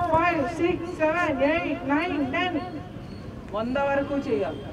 five six seven eight nine ten వంద వరకు చేయాలి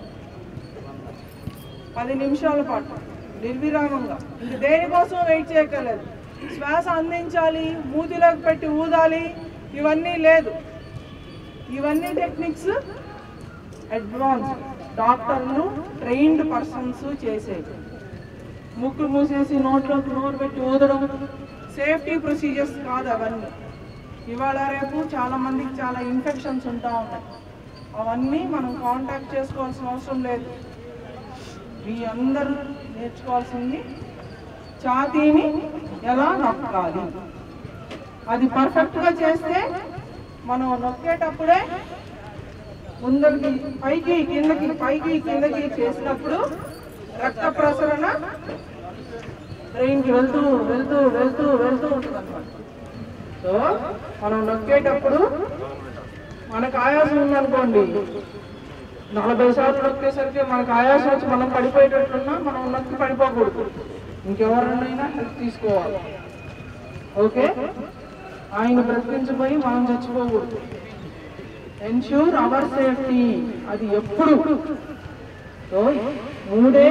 పది నిమిషాల పాటు నిర్విరామంగా ఇంక దేనికోసం వెయిట్ చేయగలదు శ్వాస అందించాలి మూతిలోకి పెట్టి ఊదాలి ఇవన్నీ లేదు ఇవన్నీ టెక్నిక్స్ అడ్వాన్స్ డాక్టర్లు ట్రైన్డ్ పర్సన్స్ చేసేది ముక్కు మూసేసి నోట్లోకి నోరు పెట్టి ఊదడం సేఫ్టీ ప్రొసీజర్స్ కాదు అవన్నీ ఇవాళ రేపు చాలా మందికి చాలా ఇన్ఫెక్షన్స్ ఉంటా ఉన్నాయి అవన్నీ మనం కాంటాక్ట్ చేసుకోవాల్సిన అవసరం లేదు మీ అందరూ నేర్చుకోవాల్సింది ఛాతీని ఎలా నొక్కాలి అది పర్ఫెక్ట్గా చేస్తే మనం నొక్కేటప్పుడే ముందరికి పైకి కిందకి పైకి కిందకి చేసినప్పుడు రక్త ప్రసరణ బ్రెయిన్కి వెళ్తూ వెళ్తూ వెళ్తూ వెళ్తూ ఉంటుంది అనమాట సో మనం నొక్కేటప్పుడు మనకు ఆయాసం ఉందనుకోండి నలభై సార్లు నొక్కేసరికి మనకు ఆయాసం వచ్చి మనం పడిపోయేటట్లున్నా మనం నొక్కి పడిపోకూడదు ఇంకెవరినైనా హెల్ప్ తీసుకోవాలి ఓకే ఆయన బ్రతికించబోయి మనం చచ్చిపోకూడదు ఎన్ష్యూర్ అవర్ సేఫ్టీ అది ఎప్పుడు సో మూడే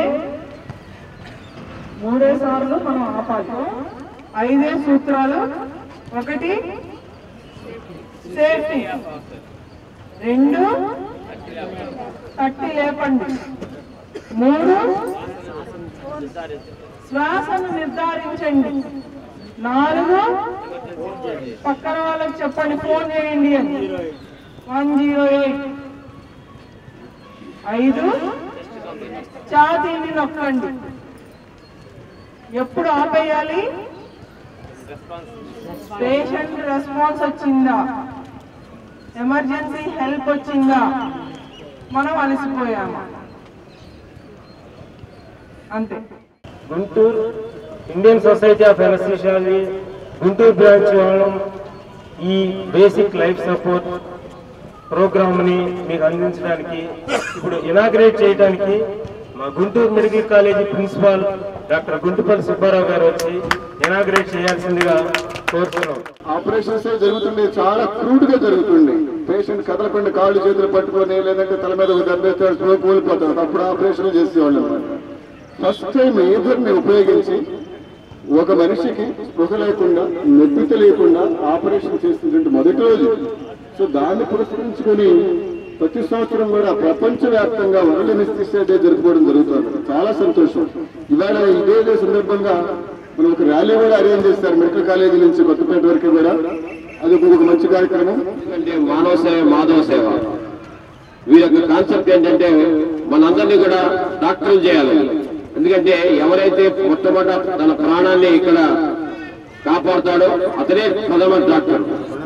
మూడే సార్లు మనం ఆపాలి ఐదే సూత్రాలు ఒకటి సేఫ్టీ రెండు తట్టి లేపండి మూడు శ్వాసను నిర్ధారించండి నాలుగు పక్కన వాళ్ళకి చెప్పండి ఫోన్ చేయండి అని వన్ జీరో ఎయిట్ ఐదు ఛాతీని నొక్కండి ఎప్పుడు ఆపేయాలి పేషెంట్ రెస్పాన్స్ వచ్చిందా ఎమర్జెన్సీ హెల్ప్ వచ్చిందా మనం అలసిపోయామా అంతే Guntur Indian society of anaesthesiology Guntur branch వాళ్ళం ఈ బేసిక్ లైఫ్ సపోర్ట్ ప్రోగ్రామ్ని మీకు అందించడానికి ఇప్పుడు ఇనాగ్రేట్ చేయడానికి మా Guntur medical college principal doctor Guntupalli Subbarao గారు వచ్చి ఇనాగ్రేట్ చేయాల్సిందిగా కోరుతున్నాం ఆపరేషన్స్ జరుగుతుండే చాలా క్రూడ్ గా జరుగుతుంది పేషెంట్ కదలకుండా కాళ్ళు చేతులు పట్టుకొని లేదంటే తల మీద ఒక దెబ్బేస్తాడు స్ట్రోక్ కూలిపోతాడు అప్పుడు ఆపరేషన్ చేసేవాళ్ళు అనమాట ఫస్ట్ టైం ఏదర్ని ఉపయోగించి ఒక మనిషికి స్పృహ లేకుండా నొప్పి తెలియకుండా ఆపరేషన్ చేస్తుంటే మొదటి రోజు సో దాన్ని పురస్కరించుకొని ప్రతి సంవత్సరం కూడా ప్రపంచవ్యాప్తంగా వరల్డ్ ఎనస్థిసియా డే జరుపుకోవడం జరుగుతుంది చాలా సంతోషం ఇవాళ ఇదే డే సందర్భంగా మనం ఒక ర్యాలీ కూడా అరేంజ్ చేస్తారు మెడికల్ కాలేజీ నుంచి కొత్తపేట వరకు కూడా అది ఒక మంచి కార్యక్రమం అంటే మానవ సేవ మాధవ సేవ వీరి యొక్క కాన్సెప్ట్ ఏంటంటే మనందరినీ కూడా డాక్టర్లు చేయాలి ఎందుకంటే ఎవరైతే మొట్టమొదట తన ప్రాణాన్ని ఇక్కడ కాపాడుతాడో అతనే ప్రథమ డాక్టర్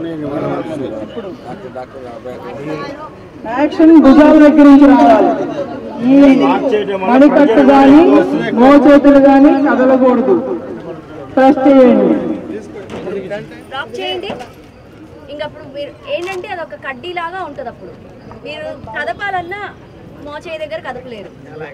యాక్షన్ భుజాల దగ్గర నుంచి రావాలి ఈ మణికట్టు కానీ మోచేతులు కానీ కదలకూడదు ప్రెస్ చేయండి డ్రాప్ చేయండి ఇంకా అప్పుడు మీరు ఏంటంటే అది ఒక కడ్డీ లాగా ఉంటుంది అప్పుడు మీరు కదపాలన్నా మోచేయి దగ్గర కదపలేరు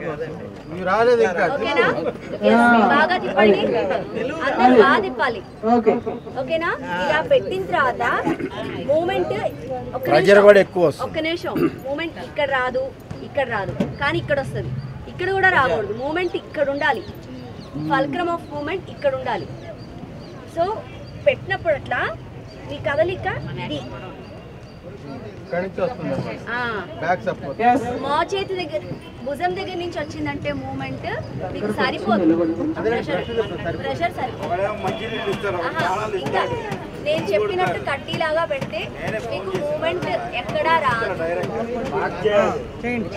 ఓకేనా Yes, బాగా తిప్పండి అందరూ బాగా తిప్పాలి ఓకే ఓకేనా ఇలా పెట్టిన తర్వాత మూమెంట్ ప్రెజర్ కూడా ఎక్కువ వస్తుంది ఒక్క నిమిషం మూమెంట్ ఇక్కడ రాదు ఇక్కడ రాదు కానీ ఇక్కడ వస్తుంది ఇక్కడ కూడా రాకూడదు మూమెంట్ ఇక్కడ ఉండాలి ఫల్క్రమ్ ఆఫ్ మూమెంట్ ఇక్కడ ఉండాలి సో పెట్టినప్పుడు అట్లా మీ కదలిక ఇది ఇక్కడి నుంచి వస్తుంది ఆ, బ్యాక్ సపోర్ట్ ఎస్ మా చేతి దగ్గర భుజం దగ్గర నుంచి వచ్చిందంటే మూమెంట్ మీకు సరిపోదు ప్రెషర్ ప్రెషర్ సరిపోదు ఆహా, ఇంకా నేను చెప్పినట్టు కడ్డీలాగా పెడితే మీకు మూమెంట్ ఎక్కడా రాదు చేయండి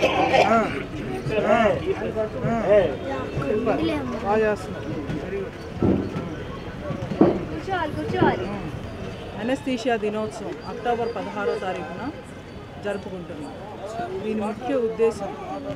బాగా చేస్తున్నారు కూర్చోవాలి కూర్చోవాలి అనస్థీషియా దినోత్సవం అక్టోబర్ పదహారో తారీఖున జరుపుకుంటున్నాం దీని ముఖ్య ఉద్దేశం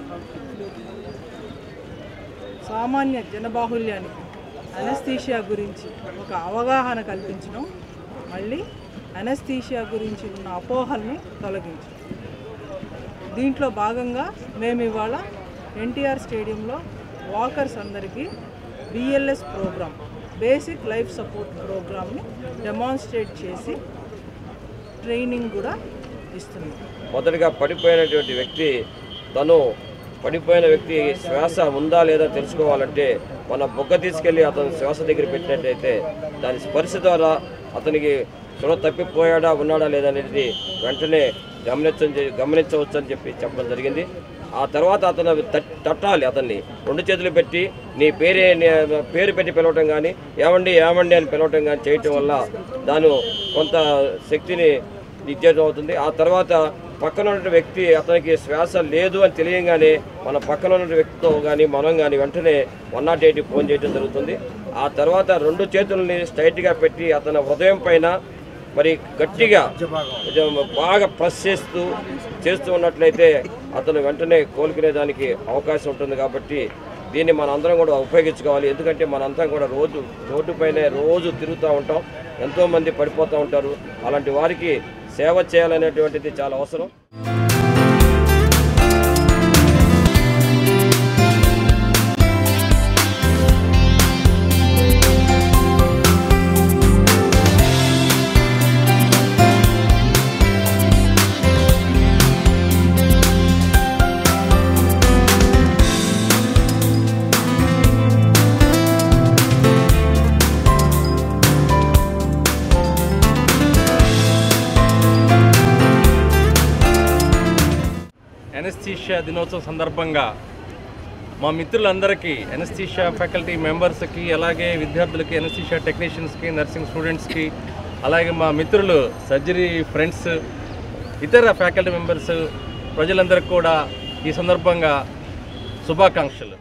సామాన్య జనబాహుల్యానికి అనస్థీషియా గురించి ఒక అవగాహన కల్పించడం మళ్ళీ అనస్థీషియా గురించి ఉన్న అపోహల్ని తొలగించడం దీంట్లో భాగంగా మేము ఇవాళ ఎన్టీఆర్ స్టేడియంలో వాకర్స్ అందరికీ BLS programme basic life support ప్రోగ్రామ్ని డెమాన్స్ట్రేట్ చేసి ట్రైనింగ్ కూడా ఇస్తున్నాం మొదటగా పడిపోయినటువంటి వ్యక్తి తను పడిపోయిన వ్యక్తి శ్వాస ఉందా లేదా తెలుసుకోవాలంటే మన బొగ్గ తీసుకెళ్ళి అతను శ్వాస దగ్గర పెట్టినట్టయితే దాని స్పర్శ ద్వారా అతనికి త్వర తప్పిపోయాడా ఉన్నాడా లేదా అనేది వెంటనే గమనించని గమనించవచ్చు అని చెప్పి చెప్పడం జరిగింది ఆ తర్వాత అతను తట్- తట్టాలి అతన్ని రెండు చేతులు పెట్టి నీ పేరే నీ పేరు పెట్టి పిలవటం కానీ ఏమండి ఏమండి అని పిలవటం కానీ చేయటం వల్ల దాని కొంత శక్తిని ఇచ్చేయడం అవుతుంది ఆ తర్వాత పక్కన ఉన్న వ్యక్తి అతనికి శ్వాస లేదు అని తెలియగానే మన పక్కన ఉన్న వ్యక్తితో కానీ మనం కానీ వెంటనే వన్ నాట్ ఎయిట్ ఫోన్ చేయడం జరుగుతుంది ఆ తర్వాత రెండు చేతుల్ని స్ట్రైట్గా పెట్టి అతని హృదయం పైన మరి గట్టిగా కొంచెం బాగా ప్రెస్ చేస్తూ చేస్తూ ఉన్నట్లయితే అతను వెంటనే కోలుకునేదానికి అవకాశం ఉంటుంది కాబట్టి దీన్ని మన అందరం కూడా ఉపయోగించుకోవాలి ఎందుకంటే మనంతా కూడా రోజు రోడ్డుపైనే రోజు తిరుగుతూ ఉంటాం ఎంతోమంది పడిపోతూ ఉంటారు అలాంటి వారికి సేవ చేయాలనేటువంటిది చాలా అవసరం ఎనస్థీషియా దినోత్సవం సందర్భంగా మా మిత్రులందరికీ ఎనస్థీషియా ఫ్యాకల్టీ మెంబర్స్కి అలాగే విద్యార్థులకి ఎనస్థీషియా టెక్నీషియన్స్కి నర్సింగ్ స్టూడెంట్స్కి అలాగే మా మిత్రులు సర్జరీ ఫ్రెండ్స్ ఇతర ఫ్యాకల్టీ మెంబర్స్ ప్రజలందరికీ కూడా ఈ సందర్భంగా శుభాకాంక్షలు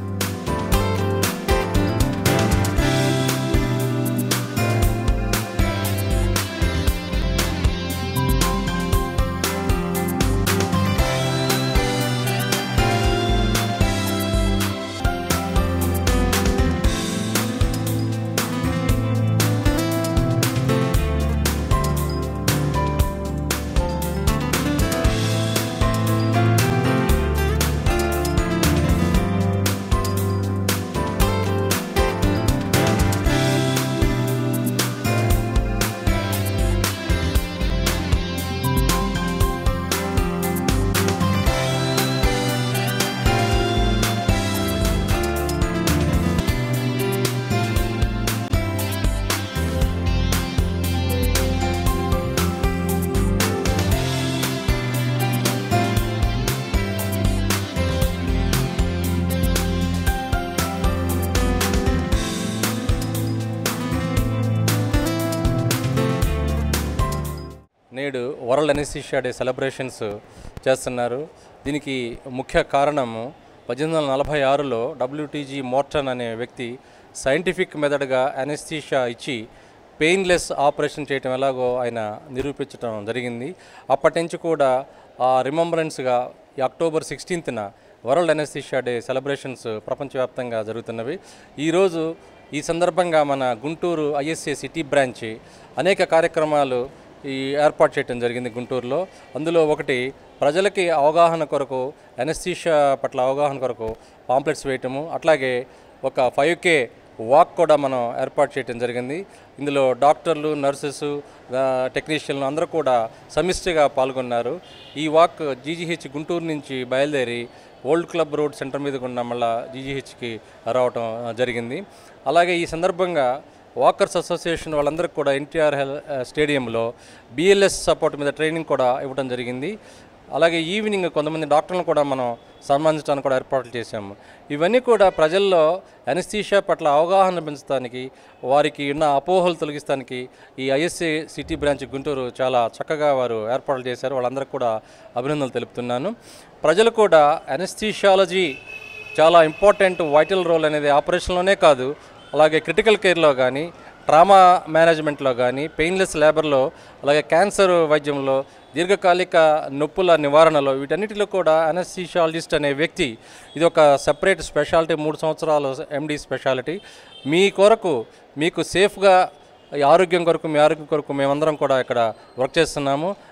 నేడు వరల్డ్ ఎనస్థీషియా డే సెలబ్రేషన్స్ చేస్తున్నారు దీనికి ముఖ్య కారణము పద్దెనిమిది వందల నలభై ఆరులో డబ్ల్యూటీజీ మోర్టన్ అనే వ్యక్తి సైంటిఫిక్ మెథడ్గా ఎనస్థీషియా ఇచ్చి పెయిన్లెస్ ఆపరేషన్ చేయటం ఎలాగో ఆయన నిరూపించడం జరిగింది అప్పటి నుంచి కూడా ఆ రిమంబరెన్స్గా ఈ అక్టోబర్ సిక్స్టీన్త్న వరల్డ్ ఎనస్థీషియా డే సెలబ్రేషన్స్ ప్రపంచవ్యాప్తంగా జరుగుతున్నవి ఈరోజు ఈ సందర్భంగా మన గుంటూరు ఐఎస్ఏ సిటీ బ్రాంచ్ అనేక కార్యక్రమాలు ఈ ఏర్పాటు చేయడం జరిగింది గుంటూరులో అందులో ఒకటి ప్రజలకి అవగాహన కొరకు ఎనస్థీషియా పట్ల అవగాహన కొరకు పాంప్లెట్స్ వేయటము అట్లాగే ఒక ఫైవ్ కే వాక్ కూడా మనం ఏర్పాటు చేయడం జరిగింది ఇందులో డాక్టర్లు నర్సెస్ టెక్నీషియన్లు అందరూ కూడా సమిష్టిగా పాల్గొన్నారు ఈ వాక్ జీజీహెచ్ గుంటూరు నుంచి బయలుదేరి ఓల్డ్ క్లబ్ రోడ్ సెంటర్ మీద ఉన్న మళ్ళా జీజీహెచ్కి రావటం ఆ, జరిగింది అలాగే ఈ సందర్భంగా వాకర్స్ అసోసియేషన్ వాళ్ళందరికీ కూడా ఎన్టీఆర్ హెల్ స్టేడియంలో బిఎల్ఎస్ సపోర్ట్ మీద ట్రైనింగ్ కూడా ఇవ్వడం జరిగింది అలాగే ఈవినింగ్ కొంతమంది డాక్టర్లను కూడా మనం సన్మానించడానికి కూడా ఏర్పాట్లు చేశాము ఇవన్నీ కూడా ప్రజల్లో ఎనస్థీషియా పట్ల అవగాహన పెంచడానికి వారికి ఉన్న అపోహలు తొలగిస్తానికి ఈ ఐఎస్ఏ సిటీ బ్రాంచ్ గుంటూరు చాలా చక్కగా వారు ఏర్పాట్లు చేశారు వాళ్ళందరికీ కూడా అభినందనలు తెలుపుతున్నాను ప్రజలు కూడా ఎనస్థీషియాలజీ చాలా ఇంపార్టెంట్ వైటల్ రోల్ అనేది ఆపరేషన్లోనే కాదు అలాగే క్రిటికల్ కేర్లో కానీ ట్రామా మేనేజ్మెంట్లో కానీ పెయిన్లెస్ లేబర్లో అలాగే క్యాన్సర్ వైద్యంలో దీర్ఘకాలిక నొప్పుల నివారణలో వీటన్నిటిలో కూడా అనస్థీషియాలజిస్ట్ అనే వ్యక్తి ఇది ఒక సెపరేట్ స్పెషాలిటీ మూడు సంవత్సరాలు ఎండి స్పెషాలిటీ మీ కొరకు మీకు సేఫ్గా ఈ ఆరోగ్యం కొరకు మీ ఆరోగ్యం కొరకు మేమందరం కూడా ఇక్కడ వర్క్ చేస్తున్నాము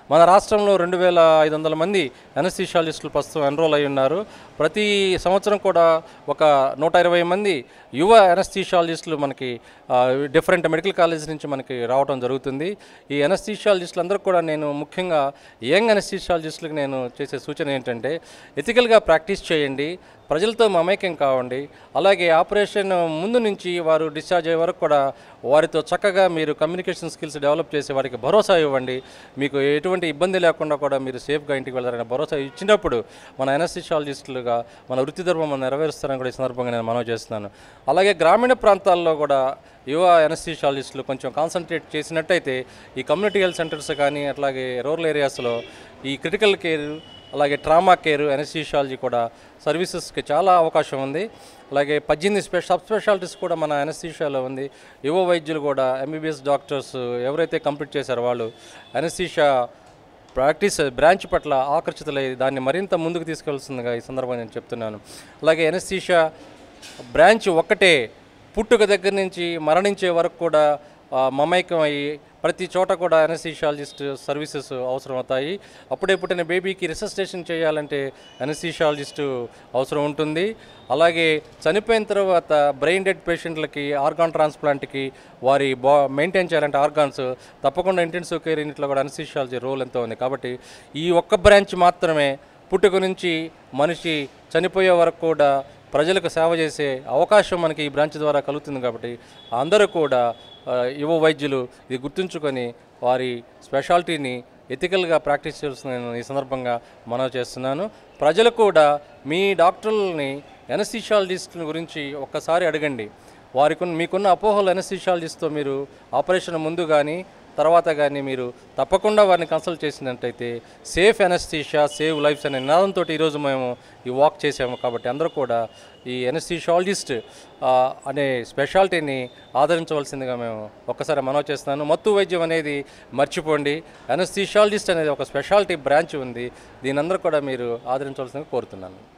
మన రాష్ట్రంలో రెండు వేల ఐదు వందల మంది ఎనస్థీషియాలిస్టులు ప్రస్తుతం ఎన్రోల్ అయి ఉన్నారు ప్రతి సంవత్సరం కూడా ఒక నూట ఇరవై మంది యువ ఎనస్థీషియాలజిస్టులు మనకి ఆ, డిఫరెంట్ మెడికల్ కాలేజ్ నుంచి మనకి రావడం జరుగుతుంది ఈ ఎనస్థీషియాలజిస్టులు అందరూ కూడా నేను ముఖ్యంగా యంగ్ ఎనస్థీషియాలజిస్టులకు నేను చేసే సూచన ఏంటంటే ఎథికల్గా ప్రాక్టీస్ చేయండి ప్రజలతో మమేకం కావండి అలాగే ఆపరేషన్ ముందు నుంచి వారు డిశ్చార్జ్ అయ్యే వరకు కూడా వారితో చక్కగా మీరు కమ్యూనికేషన్ స్కిల్స్ డెవలప్ చేసి వారికి భరోసా ఇవ్వండి మీకు ఎటువంటి ఇబ్బంది లేకుండా కూడా మీరు సేఫ్గా ఇంటికి వెళ్ళారనే భరోసా ఇచ్చినప్పుడు మన ఎనస్థిషాలజిస్టులుగా మన వృత్తి ధర్మం మనం నెరవేరుస్తారని కూడా ఈ సందర్భంగా నేను మనవి చేస్తున్నాను అలాగే గ్రామీణ ప్రాంతాల్లో కూడా యువ ఎనస్థిషాలజిస్టులు కొంచెం కాన్సన్ట్రేట్ చేసినట్టయితే ఈ కమ్యూనిటీ హెల్త్ సెంటర్స్ కానీ అట్లాగే రూరల్ ఏరియాస్లో ఈ క్రిటికల్ కేర్ అలాగే ట్రామా కేర్ ఎనస్థిషియాలజీ కూడా సర్వీసెస్కి చాలా అవకాశం ఉంది అలాగే పద్దెనిమిది స్పె సబ్ స్పెషాలిటీస్ కూడా మన ఎనస్థీషియాలో ఉంది యువ వైద్యులు కూడా ఎంబీబీఎస్ డాక్టర్స్ ఎవరైతే కంప్లీట్ చేశారో వాళ్ళు ఎనస్థీషియా ప్రాక్టీస్ బ్రాంచ్ పట్ల ఆకర్షితులై దాన్ని మరింత ముందుకు తీసుకెళ్తుందిగా ఈ సందర్భంగా నేను చెప్తున్నాను అలాగే ఎనస్థీషియా బ్రాంచ్ ఒక్కటే పుట్టుక దగ్గర నుంచి మరణించే వరకు కూడా ఆ, మమైకం అయ్యి ప్రతి చోట కూడా ఎనస్థీషియాలజిస్ట్ సర్వీసెస్ అవసరం అవుతాయి అప్పుడే పుట్టిన బేబీకి రిసస్టేషన్ చేయాలంటే ఎనస్థీషియాలజిస్ట్ అవసరం ఉంటుంది అలాగే చనిపోయిన తర్వాత బ్రెయిన్ డెడ్ పేషెంట్లకి ఆర్గాన్ ట్రాన్స్ప్లాంట్కి వారి బా మెయింటైన్ చేయాలంటే ఆర్గాన్స్ తప్పకుండా ఇంటెన్సివ్ కేర్ యూనిట్లో కూడా ఎనస్థీషియాలజీ రోల్ ఎంతో ఉంది కాబట్టి ఈ ఒక్క బ్రాంచ్ మాత్రమే పుట్టుక నుంచి మనిషి చనిపోయే వరకు కూడా ప్రజలకు సేవ చేసే అవకాశం మనకి ఈ బ్రాంచ్ ద్వారా కలుగుతుంది కాబట్టి అందరూ కూడా ఆ, యువ వైద్యులు ఇది గుర్తుంచుకొని వారి స్పెషాలిటీని ఎథికల్గా ప్రాక్టీస్ చేస్తున్న నేను ఈ సందర్భంగా మనవి చేస్తున్నాను ప్రజలు కూడా మీ డాక్టర్లని ఎనస్థిషియాలజిస్టుల గురించి ఒక్కసారి అడగండి వారికి మీకున్న అపోహలు ఎనస్థిషియాలజిస్ట్తో మీరు ఆపరేషన్ ముందు కానీ తర్వాత కానీ మీరు తప్పకుండా వారిని కన్సల్ట్ చేసినట్టయితే సేఫ్ ఎనస్థీషియా సేవ్ లైఫ్స్ అనే నినాదంతో ఈరోజు మేము ఈ వాక్ చేసాము కాబట్టి అందరూ కూడా ఈ ఎనస్థీషియాలజిస్ట్ అనే స్పెషాలిటీని ఆదరించవలసిందిగా మేము ఒక్కసారి మనవి చేస్తున్నాను మత్తు వైద్యం అనేది మర్చిపోండి ఎనస్థీషియాలజిస్ట్ అనేది ఒక స్పెషాలిటీ బ్రాంచ్ ఉంది దీని అందరూ కూడా మీరు ఆదరించవలసిందిగా కోరుతున్నాను